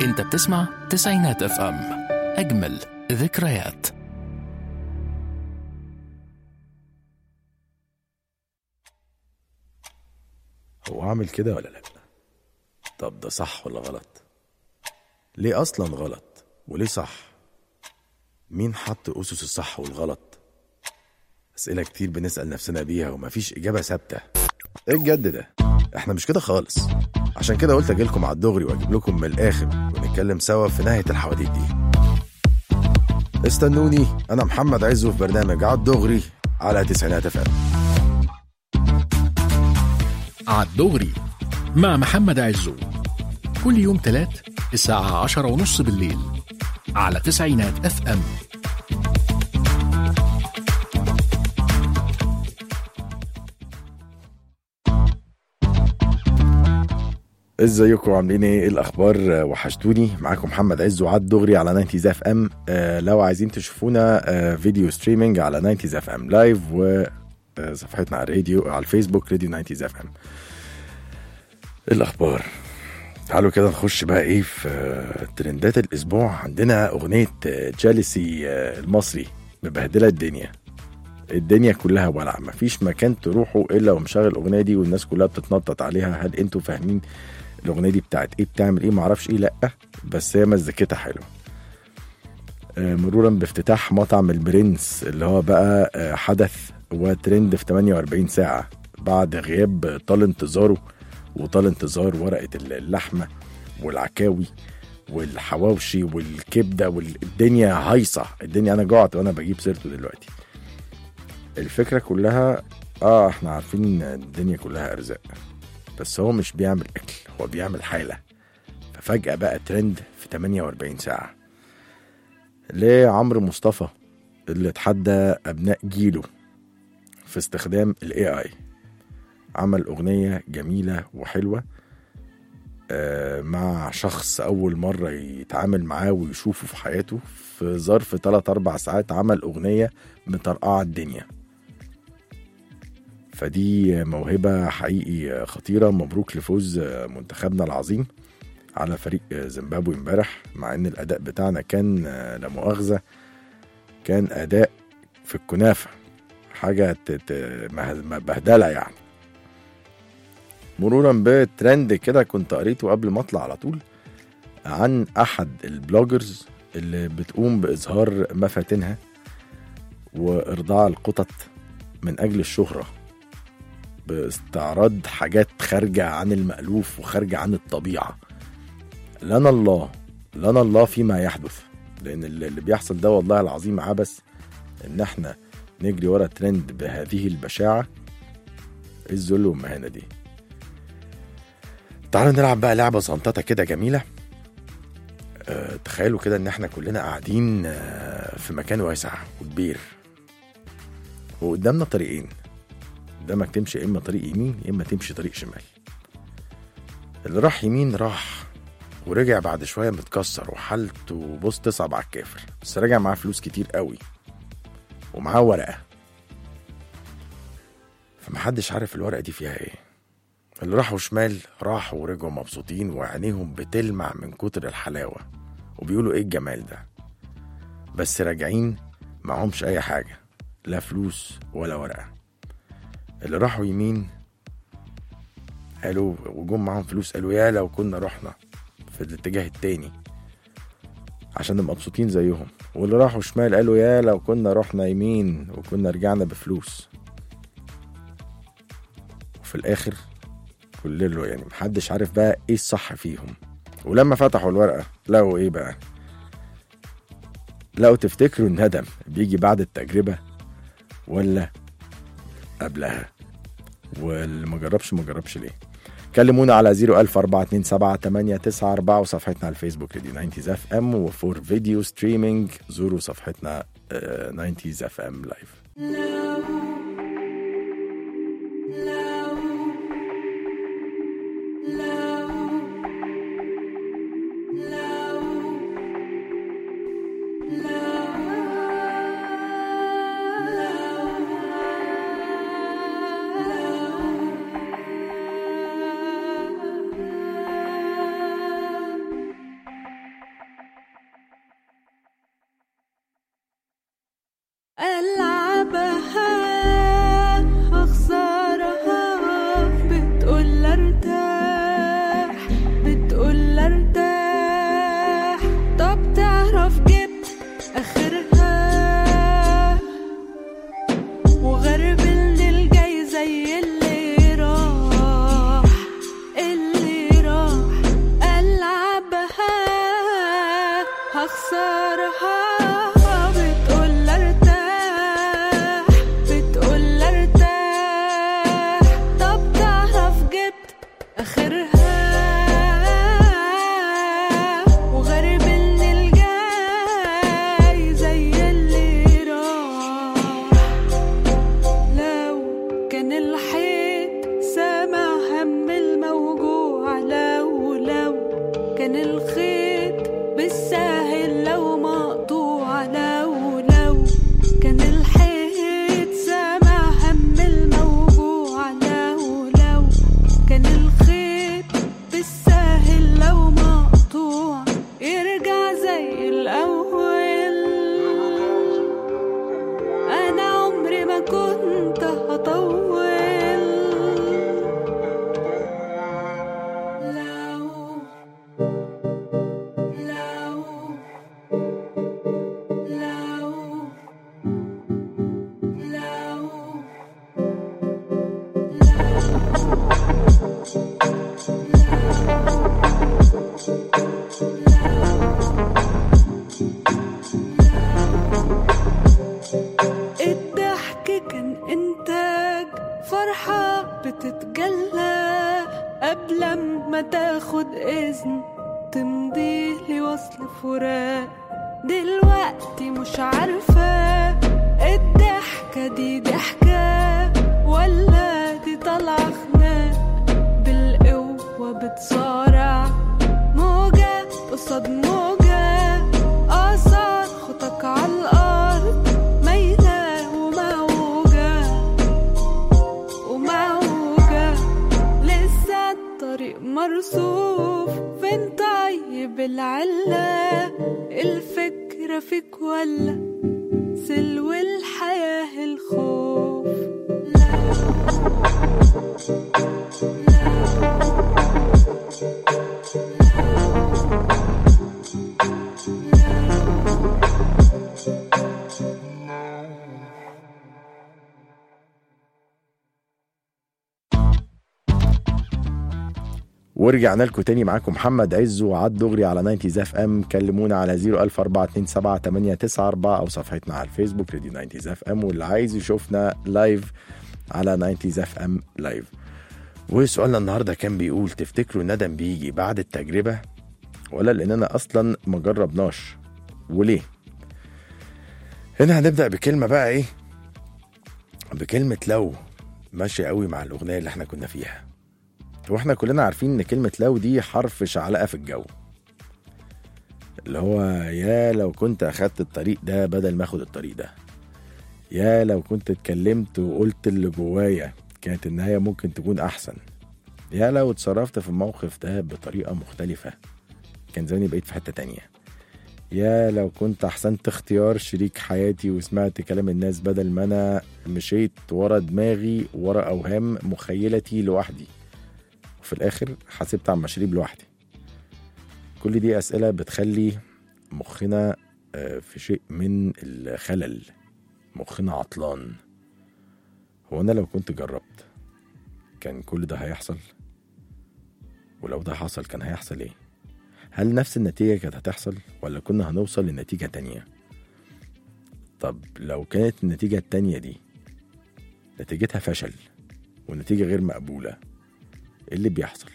انت بتسمع تسعينات اف ام اجمل ذكريات هو عامل كده ولا لا طب ده صح ولا غلط ليه اصلا غلط وليه صح مين حط اسس الصح والغلط اسئله كتير بنسال نفسنا بيها ومفيش اجابه ثابته ايه الجد ده احنا مش كده خالص عشان كده قلت اجيلكم على الدغري واجيب لكم من الاخر ونتكلم سوا في نهايه الحواديت دي استنوني انا محمد عزو في برنامج على الدغري على تسعينات فم عالدغري مع محمد عزو كل يوم تلات الساعة عشرة ونص بالليل على تسعينات اف ام ازيكم عاملين ايه إيه الاخبار آه، وحشتوني معاكم محمد عز وعد دغري على 90 اف ام آه لو عايزين تشوفونا آه فيديو ستريمينج على 90 اف ام لايف وصفحتنا على الراديو على الفيسبوك راديو 90 اف ام الاخبار تعالوا كده نخش بقى ايه في آه، ترندات الاسبوع عندنا اغنيه آه، جالسي آه، المصري مبهدله الدنيا الدنيا كلها ولع مفيش مكان تروحوا الا ومشغل الاغنيه دي والناس كلها بتتنطط عليها هل انتوا فاهمين الاغنيه دي بتاعت ايه بتعمل ايه معرفش ايه لا بس هي مزيكتها حلوه آه، مرورا بافتتاح مطعم البرنس اللي هو بقى آه، حدث وترند في 48 ساعه بعد غياب طال انتظاره وطال انتظار ورقه اللحمه والعكاوي والحواوشي والكبده والدنيا هايصه الدنيا انا جوعت وانا بجيب سيرته دلوقتي الفكره كلها اه احنا عارفين ان الدنيا كلها ارزاق بس هو مش بيعمل اكل هو بيعمل حاله ففجاه بقى ترند في 48 ساعه ليه عمرو مصطفى اللي اتحدى ابناء جيله في استخدام الاي اي عمل اغنيه جميله وحلوه آه، مع شخص اول مره يتعامل معاه ويشوفه في حياته في ظرف 3 4 ساعات عمل اغنيه مطرقعه الدنيا فدي موهبه حقيقي خطيره مبروك لفوز منتخبنا العظيم على فريق زيمبابوي امبارح مع ان الاداء بتاعنا كان لا مؤاخذه كان اداء في الكنافه حاجه ت- ت- مه- بهدله يعني مرورا بترند كده كنت قريته قبل ما اطلع على طول عن احد البلوجرز اللي بتقوم باظهار مفاتنها وارضاع القطط من اجل الشهره باستعراض حاجات خارجه عن المالوف وخارجه عن الطبيعه لنا الله لنا الله فيما يحدث لان اللي اللي بيحصل ده والله العظيم عبث ان احنا نجري ورا ترند بهذه البشاعه ايه الذل والمهانه دي تعالوا نلعب بقى لعبه زنططه كده جميله أه تخيلوا كده ان احنا كلنا قاعدين أه في مكان واسع وكبير وقدامنا طريقين قدامك تمشي يا اما طريق يمين يا اما تمشي طريق شمال اللي راح يمين راح ورجع بعد شويه متكسر وحالته بص تصعب على الكافر بس رجع معاه فلوس كتير قوي ومعاه ورقه فمحدش عارف الورقه دي فيها ايه اللي راحوا شمال راحوا ورجعوا مبسوطين وعينيهم بتلمع من كتر الحلاوه وبيقولوا ايه الجمال ده بس راجعين معهمش اي حاجه لا فلوس ولا ورقه اللي راحوا يمين قالوا وجم معاهم فلوس قالوا يا لو كنا رحنا في الاتجاه التاني عشان نبقى مبسوطين زيهم واللي راحوا شمال قالوا يا لو كنا رحنا يمين وكنا رجعنا بفلوس وفي الاخر كله يعني محدش عارف بقى ايه الصح فيهم ولما فتحوا الورقة لقوا ايه بقى لقوا تفتكروا الندم بيجي بعد التجربة ولا قبلها واللي ما جربش ما جربش ليه كلمونا على 01427 وصفحتنا على الفيسبوك راديو 90 اف ام وفور فيديو ستريمينج زوروا صفحتنا آه، 90 اف ام لايف الحيط سامع هم الموجوع لو لو كان الخيط بالساهل لو مقطوع لو لو كان الحيط سامع هم الموجوع لو لو كان الخيط بالساهل لو مقطوع يرجع زي الأول أنا عمري ما كنت هطول لو لو لو لو الضحك كان إنتاج فرحة بتتجلى قبل ما تاخد إذن تمضي لي وصل فراق دلوقتي مش عارفة الضحكة دي ضحكة ولا دي طالعة خناق بالقوة بتصارع موجة قصاد موجة آثار خطك عالأرض مايلة وموجة وموجة لسه الطريق مرصوف فين طيب العلة الفكرة فيك ولا سلو الحياة الخوف ورجعنا لكم تاني معاكم محمد عز وعد دغري على 90 اف ام كلمونا على 00427 او صفحتنا على الفيسبوك راديو 90 اف ام واللي عايز يشوفنا لايف على 90 اف ام لايف وسؤالنا النهارده كان بيقول تفتكروا الندم بيجي بعد التجربه ولا لاننا اصلا ما جربناش وليه هنا هنبدا بكلمه بقى ايه بكلمه لو ماشيه قوي مع الاغنيه اللي احنا كنا فيها واحنا كلنا عارفين ان كلمة لو دي حرف شعلقة في الجو اللي هو يا لو كنت اخدت الطريق ده بدل ما اخد الطريق ده يا لو كنت اتكلمت وقلت اللي جوايا كانت النهاية ممكن تكون احسن يا لو اتصرفت في الموقف ده بطريقة مختلفة كان زماني بقيت في حتة تانية يا لو كنت احسنت اختيار شريك حياتي وسمعت كلام الناس بدل ما انا مشيت ورا دماغي ورا اوهام مخيلتي لوحدي وفي الاخر حاسبت على المشاريب لوحدي كل دي اسئله بتخلي مخنا آه، في شيء من الخلل مخنا عطلان هو انا لو كنت جربت كان كل ده هيحصل ولو ده حصل كان هيحصل ايه هل نفس النتيجة كانت هتحصل ولا كنا هنوصل لنتيجة تانية طب لو كانت النتيجة التانية دي نتيجتها فشل ونتيجة غير مقبولة ايه اللي بيحصل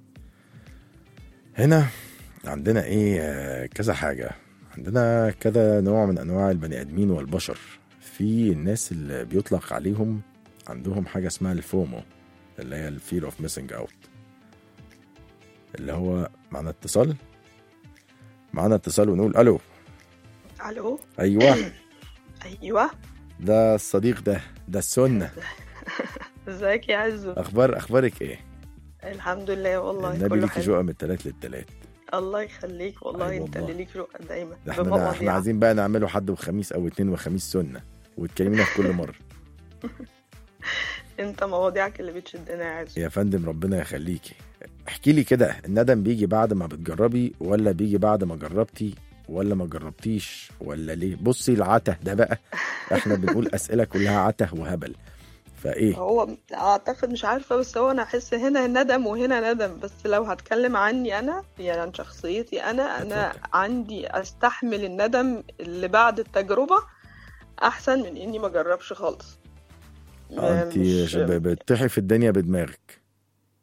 هنا عندنا ايه آه، كذا حاجة عندنا كذا نوع من انواع البني ادمين والبشر في الناس اللي بيطلق عليهم عندهم حاجة اسمها الفومو اللي هي الفير اوف ميسنج اوت اللي هو معنا اتصال معنا اتصال ونقول الو الو ايوه ايوه ده الصديق ده ده السنة ازيك يا عزو اخبار اخبارك ايه الحمد لله والله النبي كله ليكي حلو شقة من التلات للتلات الله يخليك والله أي انت والله. اللي ليك رؤى دايما ده احنا بمواضيع. احنا عايزين بقى نعمله حد وخميس او اتنين وخميس سنة وتكلمينا في كل مرة انت مواضيعك اللي بتشدنا يا عزو يا فندم ربنا يخليكي احكي لي كده الندم بيجي بعد ما بتجربي ولا بيجي بعد ما جربتي ولا ما جربتيش ولا ليه بصي العته ده بقى احنا بنقول اسئله كلها عته وهبل فايه هو اعتقد مش عارفه بس هو انا احس هنا ندم وهنا ندم بس لو هتكلم عني انا يعني عن شخصيتي انا انا اتفضل. عندي استحمل الندم اللي بعد التجربه احسن من اني ما اجربش خالص انت مش- بتطيحي في الدنيا بدماغك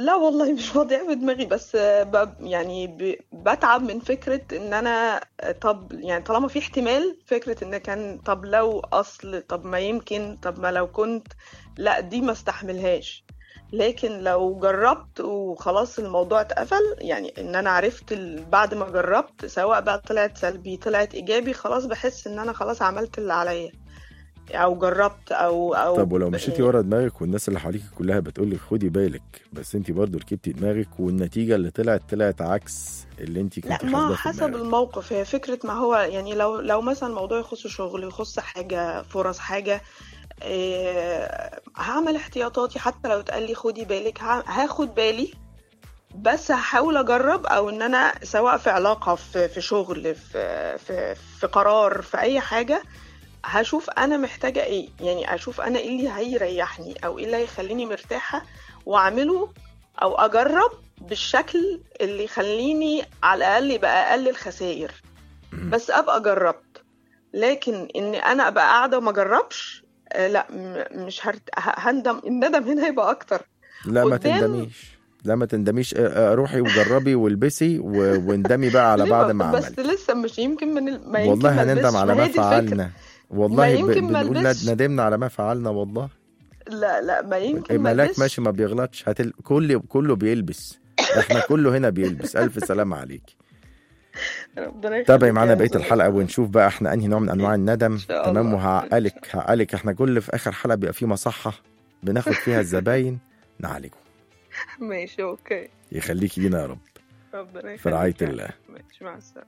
لا والله مش واضع في دماغي بس آه، ب... يعني ب... بتعب من فكرة ان انا آه، طب يعني طالما في احتمال فكرة ان كان طب لو اصل طب ما يمكن طب ما لو كنت لا دي ما استحملهاش لكن لو جربت وخلاص الموضوع اتقفل يعني ان انا عرفت ال... بعد ما جربت سواء بقى طلعت سلبي طلعت ايجابي خلاص بحس ان انا خلاص عملت اللي عليا او جربت او او طب ولو مشيتي ورا دماغك والناس اللي حواليك كلها بتقول لك خدي بالك بس انت برضو ركبتي دماغك والنتيجه اللي طلعت طلعت عكس اللي انت كنت لا ما حاسباه في حسب دماغك. الموقف هي فكرة ما هو يعني لو لو مثلا الموضوع يخص شغل يخص حاجة فرص حاجة إيه هعمل احتياطاتي حتى لو اتقال لي خدي بالك ه- هاخد بالي بس هحاول اجرب او ان انا سواء في علاقة في في شغل في في في قرار في اي حاجة هشوف انا محتاجة ايه يعني اشوف انا ايه اللي هيريحني او ايه اللي هيخليني مرتاحة واعمله او اجرب بالشكل اللي يخليني على الاقل يبقى اقل الخسائر مم. بس ابقى جربت لكن ان انا ابقى قاعده وما اجربش آه، لا م- مش هرت... ه- هندم الندم هنا هيبقى اكتر لا ما قدام- تندميش لا ما تندميش اه، اه، روحي وجربي والبسي و- واندمي بقى على ليه بعد ما- ما بس عملت لسه مش يمكن من ال... ما يمكن والله ما هنندم ألبسش. على ما هي دي الفكرة. فعلنا والله ما ب- يمكن ما بنقول ألبسش. ندمنا على ما فعلنا والله لا لا ما يمكن ما ملاك ألبسش. ماشي ما بيغلطش هتل... كل كله بيلبس احنا كله هنا بيلبس الف سلامه عليك ربنا يخليك تابعي معانا يا بقيه زوز. الحلقه ونشوف بقى احنا انهي نوع من انواع الندم شاء تمام الله. وهعقلك هعقلك احنا كل في اخر حلقه بيبقى في مصحه بناخد فيها الزباين نعالجه ماشي اوكي يخليكي لينا يا رب ربنا يخليك في رعايه يا الله ماشي مع السلامه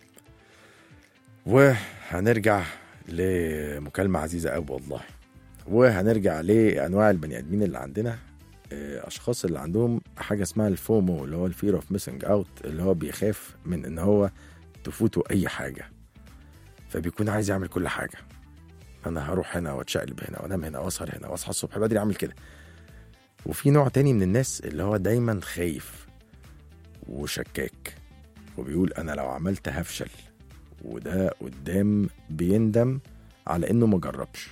وهنرجع لمكالمة عزيزة أوي والله وهنرجع لأنواع البني آدمين اللي عندنا آه، أشخاص اللي عندهم حاجة اسمها الفومو اللي هو الفير اوف ميسنج اوت اللي هو بيخاف من إن هو تفوته أي حاجة فبيكون عايز يعمل كل حاجة أنا هروح هنا وأتشقلب هنا وأنام هنا وأسهر هنا وأصحى الصبح بدري أعمل كده وفي نوع تاني من الناس اللي هو دايما خايف وشكاك وبيقول أنا لو عملت هفشل وده قدام بيندم على انه ما جربش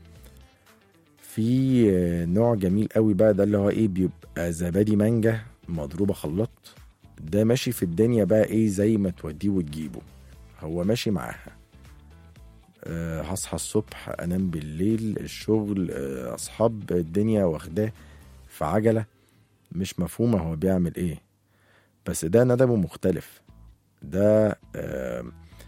في آه، نوع جميل قوي بقى ده اللي هو ايه بيبقى زبادي مانجا مضروبه خلاط ده ماشي في الدنيا بقى ايه زي ما توديه وتجيبه هو ماشي معاها أه هصحى الصبح انام بالليل الشغل أه اصحاب الدنيا واخداه في عجله مش مفهومه هو بيعمل ايه بس ده ندمه مختلف ده آه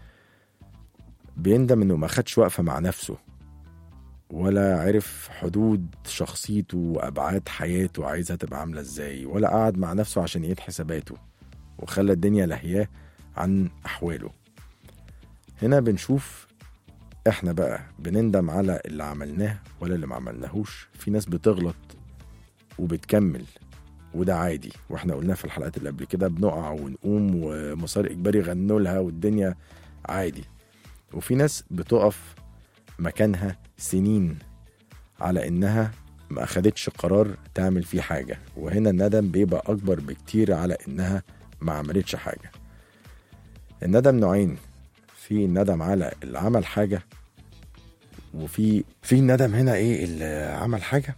بيندم انه ما خدش وقفه مع نفسه ولا عرف حدود شخصيته وابعاد حياته عايزها تبقى عامله ازاي ولا قعد مع نفسه عشان يعيد حساباته وخلى الدنيا لهياه عن احواله هنا بنشوف احنا بقى بنندم على اللي عملناه ولا اللي ما عملناهوش في ناس بتغلط وبتكمل وده عادي واحنا قلناه في الحلقات اللي قبل كده بنقع ونقوم ومسار اجباري غنوا لها والدنيا عادي وفي ناس بتقف مكانها سنين على انها ما اخدتش قرار تعمل فيه حاجة وهنا الندم بيبقى اكبر بكتير على انها ما عملتش حاجة الندم نوعين في الندم على اللي عمل حاجة وفي في الندم هنا ايه اللي عمل حاجة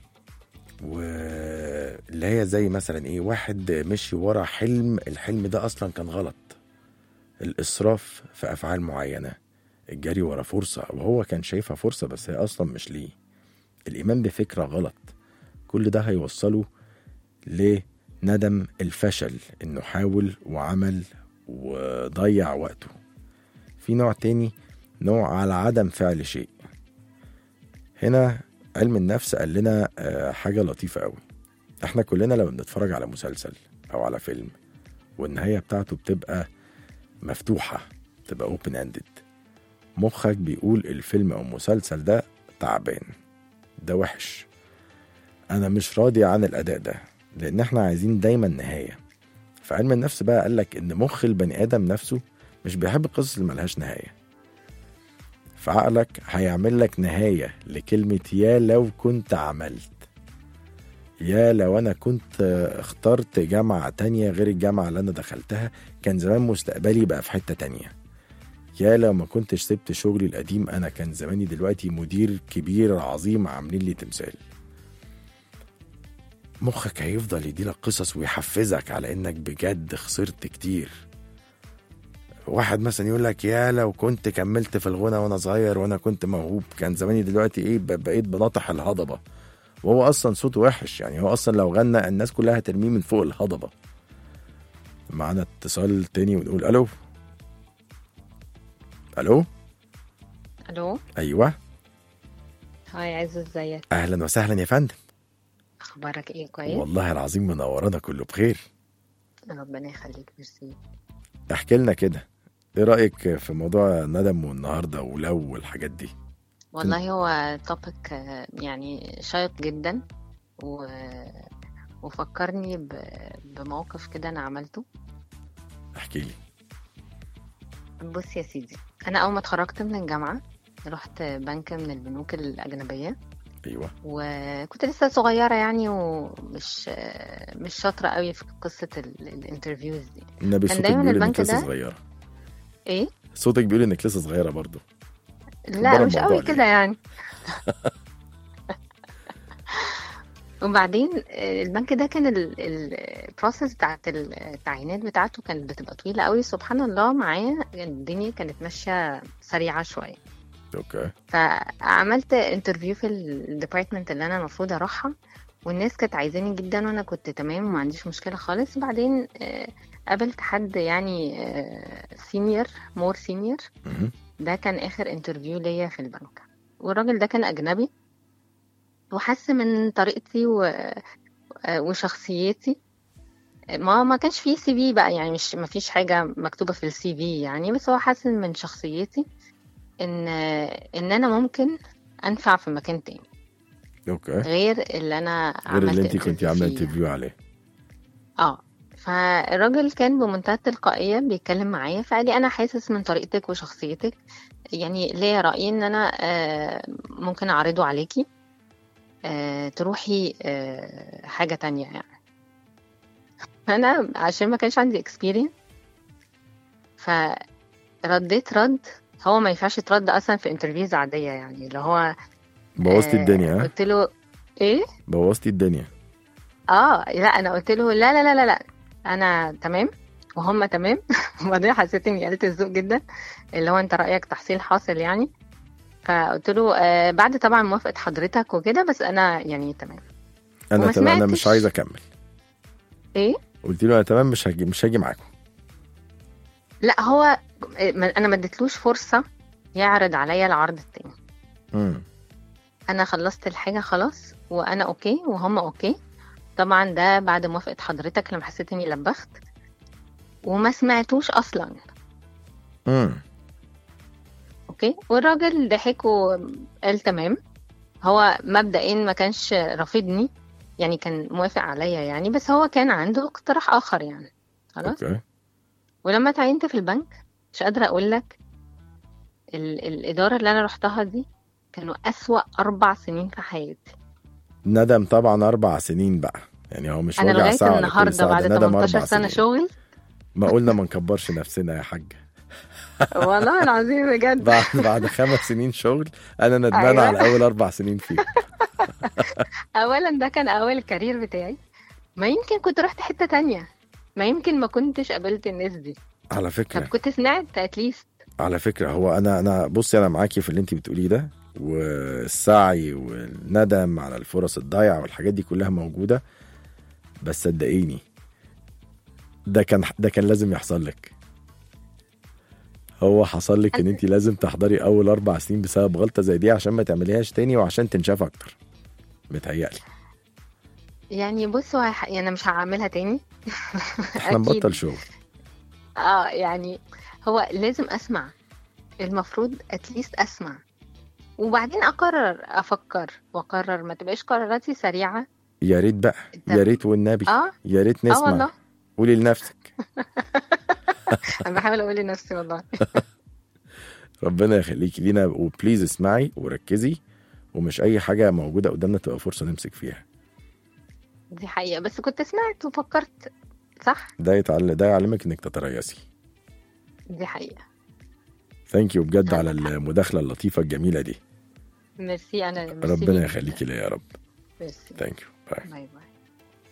واللي هي زي مثلا ايه واحد مشي ورا حلم الحلم ده اصلا كان غلط الاسراف في افعال معينه الجري ورا فرصه وهو كان شايفها فرصه بس هي اصلا مش ليه الايمان بفكره غلط كل ده هيوصله لندم الفشل انه حاول وعمل وضيع وقته في نوع تاني نوع على عدم فعل شيء هنا علم النفس قال لنا آه، حاجه لطيفه قوي احنا كلنا لما بنتفرج على مسلسل او على فيلم والنهايه بتاعته بتبقى مفتوحه بتبقى اوبن اندد مخك بيقول الفيلم او المسلسل ده تعبان ده وحش انا مش راضي عن الاداء ده لان احنا عايزين دايما نهايه فعلم النفس بقى قالك ان مخ البني ادم نفسه مش بيحب القصص اللي ملهاش نهايه فعقلك هيعمل لك نهايه لكلمه يا لو كنت عملت يا لو انا كنت اخترت جامعه تانية غير الجامعه اللي انا دخلتها كان زمان مستقبلي بقى في حته تانية يا لو ما كنتش سبت شغلي القديم انا كان زماني دلوقتي مدير كبير عظيم عاملين لي تمثال مخك هيفضل يديلك قصص ويحفزك على انك بجد خسرت كتير واحد مثلا يقول لك يا لو كنت كملت في الغنى وانا صغير وانا كنت موهوب كان زماني دلوقتي ايه ب- بقيت بناطح الهضبه وهو اصلا صوته وحش يعني هو اصلا لو غنى الناس كلها هترميه من فوق الهضبه معانا اتصال تاني ونقول الو الو الو ايوه هاي عز ازيك اهلا وسهلا يا فندم اخبارك ايه كويس والله العظيم منورانا كله بخير ربنا يخليك ميرسي احكي لنا كده ايه رايك في موضوع ندم والنهارده ولو والحاجات دي والله هو توبيك يعني شيق جدا و... وفكرني ب... بموقف كده انا عملته احكي لي بص يا سيدي انا اول ما اتخرجت من الجامعه رحت بنك من البنوك الاجنبيه ايوه وكنت لسه صغيره يعني ومش مش شاطره قوي في قصه ال- الانترفيوز دي النبي كان صوتك دايما بيقول انك البنك لسه ده- صغيره ايه صوتك بيقول انك لسه صغيره برضو لا بره مش الموضوع قوي كده يعني وبعدين آه، البنك ده كان البروسيس بتاعت التعيينات بتاعته كانت بتبقى طويلة قوي سبحان الله معايا الدنيا كانت ماشية سريعة شوية اوكي فعملت انترفيو في الديبارتمنت اللي انا المفروض اروحها والناس كانت عايزاني جدا وانا كنت تمام وما عنديش مشكلة خالص بعدين آه، قابلت حد يعني سينيور مور سينيور مهم. ده كان اخر انترفيو ليا في البنك والراجل ده كان اجنبي وحس من طريقتي و... وشخصيتي ما ما كانش فيه سي في بقى يعني مش ما فيش حاجه مكتوبه في السي في يعني بس هو حس من شخصيتي ان ان انا ممكن انفع في مكان تاني اوكي غير اللي انا غير اللي عملت انت كنت interview عامله فيه. انترفيو عليه اه فالراجل كان بمنتهى التلقائية بيتكلم معايا فقال لي أنا حاسس من طريقتك وشخصيتك يعني ليا رأي إن أنا آه، ممكن أعرضه عليكي آه، تروحي آه، حاجة تانية يعني فأنا عشان ما كانش عندي experience فرديت رد هو ما ينفعش يترد أصلا في انترفيوز عادية يعني اللي هو بوظتي آه، الدنيا ها قلت له إيه بوظتي الدنيا اه لا انا قلت له لا لا لا لا لا انا تمام وهم تمام وبعدين حسيت اني قلت الذوق جدا اللي هو انت رايك تحصيل حاصل يعني فقلت له آه بعد طبعا موافقه حضرتك وكده بس انا يعني تمام انا وما تمام انا سمعتش. مش عايز اكمل ايه قلت له انا تمام مش هاجي مش هاجي معاكم لا هو ما- انا ما اديتلوش فرصه يعرض عليا العرض التاني امم انا خلصت الحاجه خلاص وانا اوكي وهم اوكي طبعا ده بعد موافقه حضرتك لما حسيت اني لبخت وما سمعتوش اصلا امم اوكي والراجل ضحك وقال تمام هو مبدئيا ما كانش رافضني يعني كان موافق عليا يعني بس هو كان عنده اقتراح اخر يعني خلاص اوكي ولما تعينت في البنك مش قادره اقول لك ال- الاداره اللي انا رحتها دي كانوا اسوا اربع سنين في حياتي ندم طبعا اربع سنين بقى يعني هو مش انا وجع لغايه ساعه ولا كل النهارده ساعة، بعد ده ندم 18 أربع سنه سنين. شغل ما قلنا ما نكبرش نفسنا يا حاج والله العظيم بجد بعد بعد خمس سنين شغل انا ندمان أيوة. على اول اربع سنين فيه اولا ده كان اول الكارير بتاعي ما يمكن كنت رحت حته تانية ما يمكن ما كنتش قابلت الناس دي على طب فكره كنت سمعت اتليست على فكره هو انا انا بصي انا معاكي في اللي انت بتقوليه ده والسعي والندم على الفرص الضايعه والحاجات دي كلها موجوده بس صدقيني ده كان ده كان لازم يحصل لك هو حصل لك ان انت لازم تحضري اول اربع سنين بسبب غلطه زي دي عشان ما تعمليهاش تاني وعشان تنشاف اكتر متهيألي يعني بص هو ح- يعني انا مش هعملها تاني احنا أكيد. نبطل شغل اه يعني هو لازم اسمع المفروض اتليست اسمع وبعدين اقرر افكر واقرر ما تبقاش قراراتي سريعه يا ريت بقى أنت- يا ريت والنبي اه يا ريت اه نسمع والله قولي لنفسك انا بحاول اقول لنفسي والله ربنا يخليكي لينا وبليز اسمعي وركزي ومش اي حاجه موجوده قدامنا تبقى فرصه نمسك فيها دي حقيقه بس كنت سمعت وفكرت صح ده يتعلم ده يعلمك انك تتريثي دي حقيقه ثانك يو بجد على عندك حق. المداخله اللطيفه الجميله دي ميرسي انا ميرسي ربنا ليك يخليكي جداً. ليا يا رب ميرسي ثانك يو باي باي باي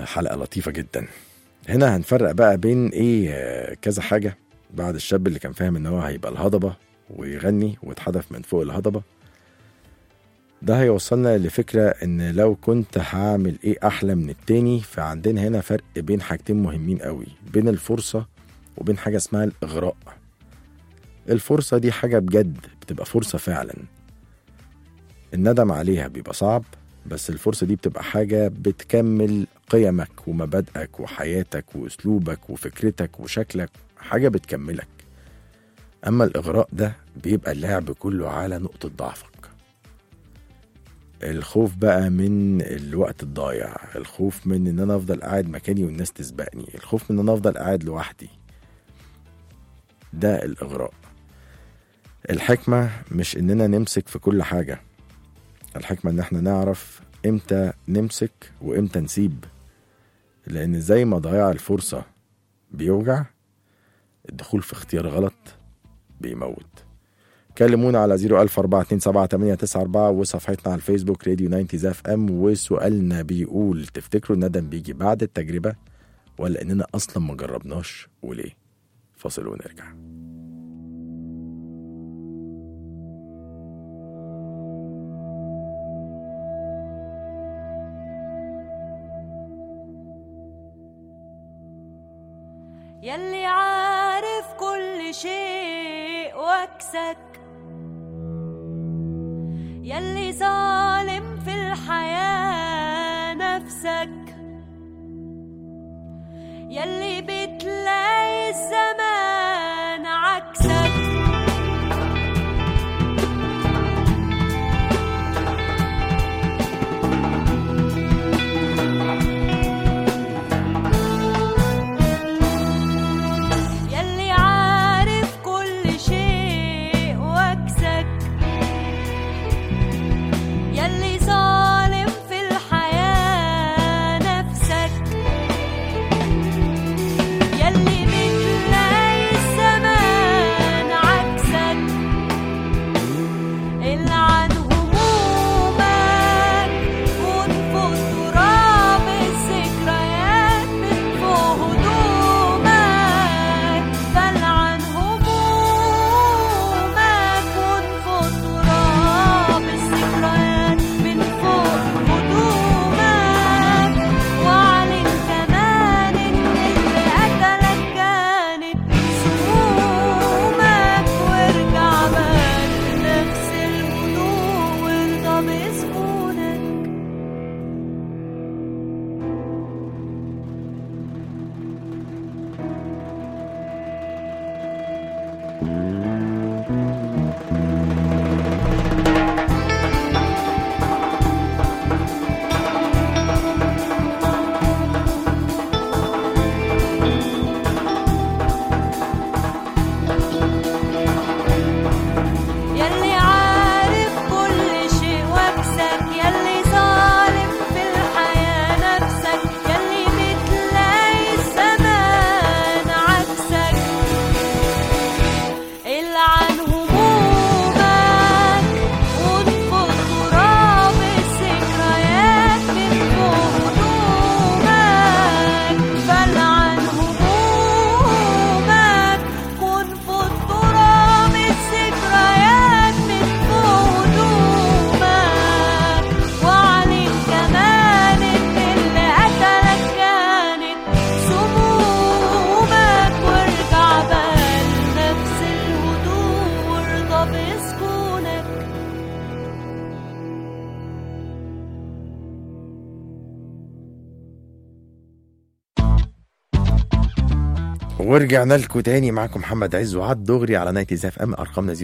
حلقة لطيفة جدا هنا هنفرق بقى بين ايه آه، كذا حاجة بعد الشاب اللي كان فاهم ان هو هيبقى الهضبة ويغني واتحدف من فوق الهضبة ده هيوصلنا لفكرة ان لو كنت هعمل ايه احلى من التاني فعندنا هنا فرق بين حاجتين مهمين قوي بين الفرصة وبين حاجة اسمها الاغراء الفرصة دي حاجة بجد بتبقى فرصة فعلا الندم عليها بيبقى صعب بس الفرصة دي بتبقى حاجة بتكمل قيمك ومبادئك وحياتك وأسلوبك وفكرتك وشكلك حاجة بتكملك أما الإغراء ده بيبقى اللعب كله على نقطة ضعفك الخوف بقى من الوقت الضايع الخوف من ان انا افضل قاعد مكاني والناس تسبقني الخوف من ان انا افضل قاعد لوحدي ده الاغراء الحكمة مش اننا نمسك في كل حاجة الحكمة ان احنا نعرف امتى نمسك وامتى نسيب لان زي ما ضياع الفرصة بيوجع الدخول في اختيار غلط بيموت كلمونا على 004278994 وصفحتنا على الفيسبوك راديو 90 اف ام وسؤالنا بيقول تفتكروا الندم بيجي بعد التجربة ولا اننا اصلا ما جربناش وليه فاصل ونرجع يلي عارف كل شيء واكسك يلي ظالم في الحياة نفسك يلي بتلاقي الزمان عكسك يلي عارف كل شيء واكسك يلي ظالم في الحياة نفسك يلي بتلاقي الزمان عكسك العن همومك وانفض تراب الذكريات من فوق هدومك فالعن همومك وانفض تراب الذكريات من فوق هدومك واعلن كمان ان اللي قتلك كانت سمومك وارجع بقى لنفس الهدوء وارضى بسكونك يلي عارف كل شيء واكسك يلي ظالم في الحياة نفسك يلي بتلاقي الزمان عكسك العن همومك وانفض تراب الذكريات من فوق هدومك فالعن همومك وانفض تراب الذكريات من فوق هدومك واعلن كمان ان اللي قتلك كانت سمومك وارجع بقى لنفس الهدوء وارضى بسكونك ورجعنا لكم تاني معاكم محمد عز وعد دغري على نايتي زاف ام ارقامنا 004278994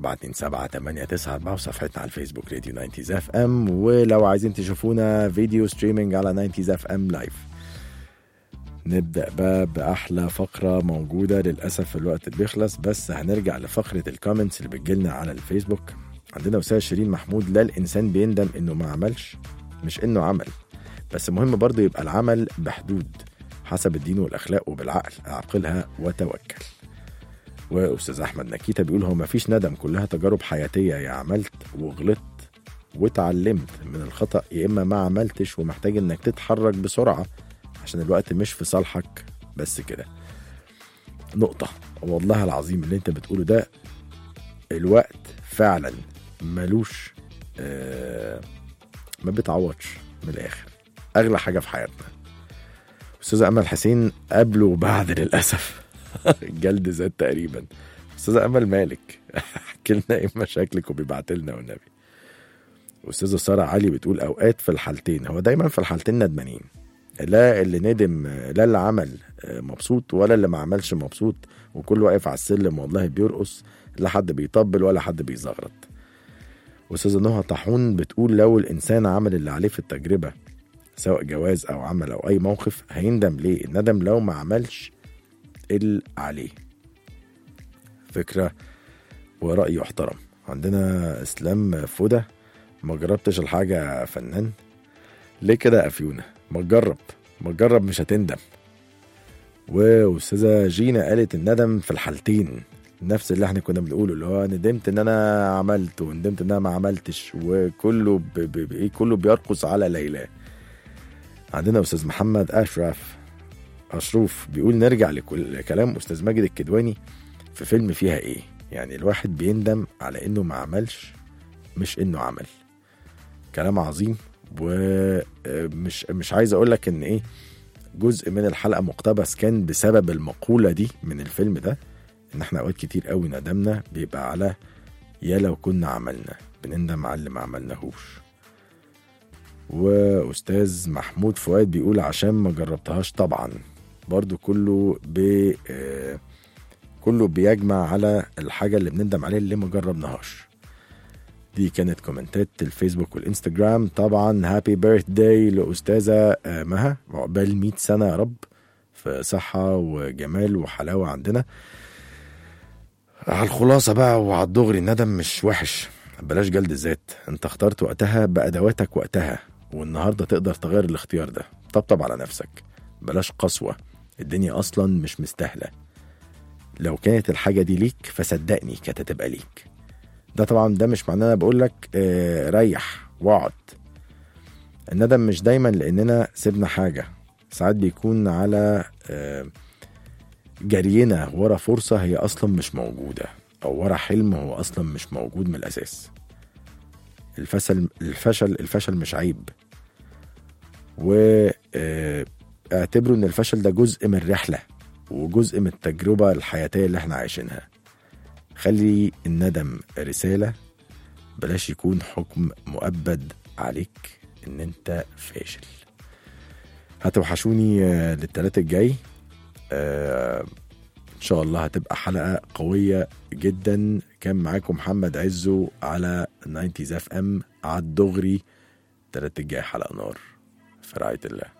وصفحتنا على الفيسبوك راديو نايتي زاف ام ولو عايزين تشوفونا فيديو ستريمينج على نايتي زاف ام لايف نبدأ بقى بأحلى فقرة موجودة للأسف الوقت اللي بيخلص بس هنرجع لفقرة الكومنتس اللي بتجيلنا على الفيسبوك عندنا أستاذ شيرين محمود لا الإنسان بيندم إنه ما عملش مش إنه عمل بس مهم برضه يبقى العمل بحدود حسب الدين والأخلاق وبالعقل أعقلها وتوكل وأستاذ أحمد نكيتا بيقول هو مفيش ندم كلها تجارب حياتية يا عملت وغلطت واتعلمت من الخطأ يا إما ما عملتش ومحتاج إنك تتحرك بسرعة عشان الوقت مش في صالحك بس كده نقطة والله العظيم اللي انت بتقوله ده الوقت فعلا ملوش آه ما بيتعوضش من الاخر اغلى حاجة في حياتنا استاذة امل حسين قبل وبعد للاسف الجلد زاد تقريبا استاذة امل مالك احكي لنا ايه مشاكلك وبيبعت لنا والنبي استاذة سارة علي بتقول اوقات في الحالتين هو دايما في الحالتين ندمانين لا اللي ندم لا اللي عمل مبسوط ولا اللي ما عملش مبسوط وكل واقف على السلم والله بيرقص لا حد بيطبل ولا حد بيزغرط استاذة نهى طاحون بتقول لو الانسان عمل اللي عليه في التجربة سواء جواز او عمل او اي موقف هيندم ليه الندم لو ما عملش اللي عليه فكرة ورأي يحترم عندنا اسلام فودة ما جربتش الحاجة يا فنان ليه كده يا فيونا ما تجرب ما تجرب مش هتندم واستاذه جينا قالت الندم في الحالتين نفس اللي احنا كنا بنقوله اللي هو ندمت ان انا عملت وندمت ان انا ما عملتش وكله ب... ب... ب... إيه كله بيرقص على ليلى عندنا استاذ محمد اشرف اشروف بيقول نرجع لكل كلام استاذ ماجد الكدواني في فيلم فيها ايه يعني الواحد بيندم على انه ما عملش مش انه عمل كلام عظيم ومش مش عايز اقول لك ان ايه جزء من الحلقه مقتبس كان بسبب المقوله دي من الفيلم ده ان احنا اوقات كتير قوي ندمنا بيبقى على يا لو كنا عملنا بنندم على اللي ما عملناهوش واستاذ محمود فؤاد بيقول عشان ما جربتهاش طبعا برضو كله ب آه، كله بيجمع على الحاجه اللي بنندم عليها اللي ما جربناهاش دي كانت كومنتات الفيسبوك والانستجرام طبعا هابي بيرث داي لاستاذه آه، مها عقبال 100 سنه يا رب في صحه وجمال وحلاوه عندنا على الخلاصه بقى وعلى الدغري الندم مش وحش بلاش جلد الذات انت اخترت وقتها بادواتك وقتها والنهارده تقدر تغير الاختيار ده طبطب على نفسك بلاش قسوه الدنيا اصلا مش مستاهله لو كانت الحاجه دي ليك فصدقني كانت هتبقى ليك ده طبعا ده مش معناه انا بقول لك آه ريح واقعد الندم مش دايما لاننا سيبنا حاجه ساعات بيكون على آه جرينا ورا فرصه هي اصلا مش موجوده او ورا حلم هو اصلا مش موجود من الاساس الفشل الفشل الفشل مش عيب و آه، اعتبروا ان الفشل ده جزء من الرحله وجزء من التجربه الحياتيه اللي احنا عايشينها خلي الندم رساله بلاش يكون حكم مؤبد عليك ان انت فاشل هتوحشوني آه، للتلات الجاي آه، ان شاء الله هتبقى حلقه قويه جدا كان معاكم محمد عزو على 90 اف ام على الدغري تلات الجاي حلقه نار في رعايه الله